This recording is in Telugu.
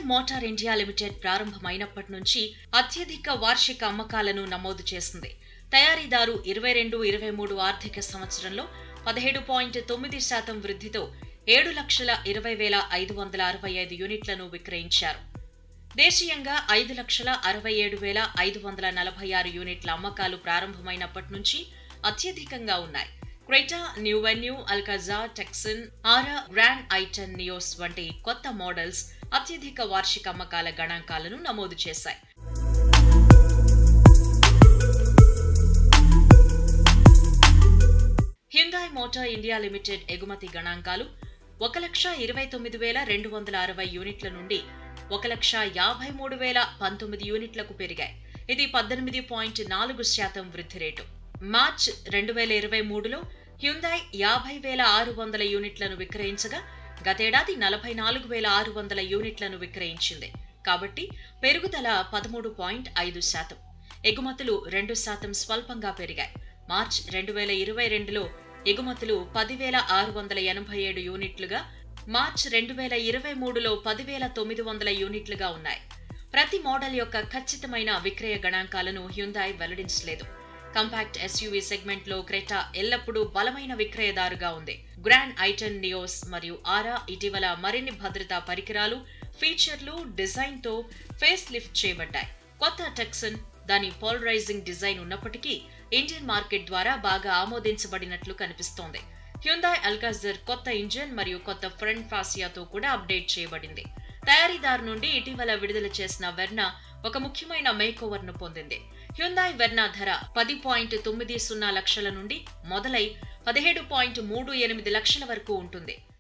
మోటార్ ఇండియా లిమిటెడ్ ప్రారంభమైనప్పటి నుంచి అత్యధిక వార్షిక అమ్మకాలను నమోదు చేసింది తయారీదారు ఇరవై రెండు ఇరవై మూడు ఆర్థిక సంవత్సరంలో పదిహేడు పాయింట్ తొమ్మిది శాతం వృద్ధితో ఏడు లక్షల ఇరవై వేల ఐదు వందల అరవై ఐదు యూనిట్లను విక్రయించారు దేశీయంగా ఐదు లక్షల అరవై ఏడు వేల ఐదు వందల నలభై ఆరు యూనిట్ల అమ్మకాలు ప్రారంభమైనప్పటి నుంచి అత్యధికంగా ఉన్నాయి Creta new Venue Alcazar Tucson Aura Grand i ten Nios వంటి కొత్త మోడల్స్ అత్యధిక వార్షిక అమ్మకాల గణాంకాలను నమోదు చేశాయి హ్యుందాయ్ మోటార్ ఇండియా లిమిటెడ్ ఎగుమతి గణాంకాలు ఒక లక్ష ఇరవై తొమ్మిది వేల రెండు వందల అరవై యూనిట్ల నుండి ఒక లక్ష యాభై మూడు వేల పంతొమ్మిది యూనిట్లకు పెరిగాయి ఇది పద్దెనిమిది పాయింట్ నాలుగు శాతం వృద్ధి రేటు మార్చ్ రెండు వేల ఇరవై మూడులో హ్యుందాయ్ యాభై వేల ఆరు వందల యూనిట్లను విక్రయించగా గతేడాది నలభై నాలుగు వేల ఆరు వందల యూనిట్లను విక్రయించింది కాబట్టి పెరుగుదల పదమూడు పాయింట్ ఐదు శాతం ఎగుమతులు రెండు శాతం స్వల్పంగా పెరిగాయి మార్చ్ రెండు వేల ఇరవై రెండులో ఎగుమతులు పదివేల ఆరు వందల ఎనభై ఏడు యూనిట్లుగా మార్చ్ రెండు వేల ఇరవై మూడులో పదివేల తొమ్మిది వందల యూనిట్లుగా ఉన్నాయి ప్రతి మోడల్ యొక్క ఖచ్చితమైన విక్రయ గణాంకాలను హ్యుందాయ్ వెల్లడించలేదు కంపాక్ట్ ఎస్యూవీ సెగ్మెంట్లో క్రెటా ఎల్లప్పుడూ బలమైన విక్రయదారుగా ఉంది గ్రాండ్ ఐటన్ నియోస్ మరియు ఆరా ఇటీవల మరిన్ని భద్రతా పరికరాలు ఫీచర్లు డిజైన్తో ఫేస్ లిఫ్ట్ చేయబడ్డాయి కొత్త టెక్సన్ దాని పోలరైజింగ్ డిజైన్ ఉన్నప్పటికీ ఇండియన్ మార్కెట్ ద్వారా బాగా ఆమోదించబడినట్లు కనిపిస్తోంది హ్యుందాయ్ అల్కాజర్ కొత్త ఇంజిన్ మరియు కొత్త ఫ్రంట్ ఫాసియాతో కూడా అప్డేట్ చేయబడింది తయారీదారు నుండి ఇటీవల విడుదల చేసిన వెర్నా ఒక ముఖ్యమైన మేకోవర్ ను పొందింది హ్యుందాయ్ వెర్నా ధర పది పాయింట్ తొమ్మిది సున్నా లక్షల నుండి మొదలై పదిహేడు పాయింట్ మూడు ఎనిమిది లక్షల వరకు ఉంటుంది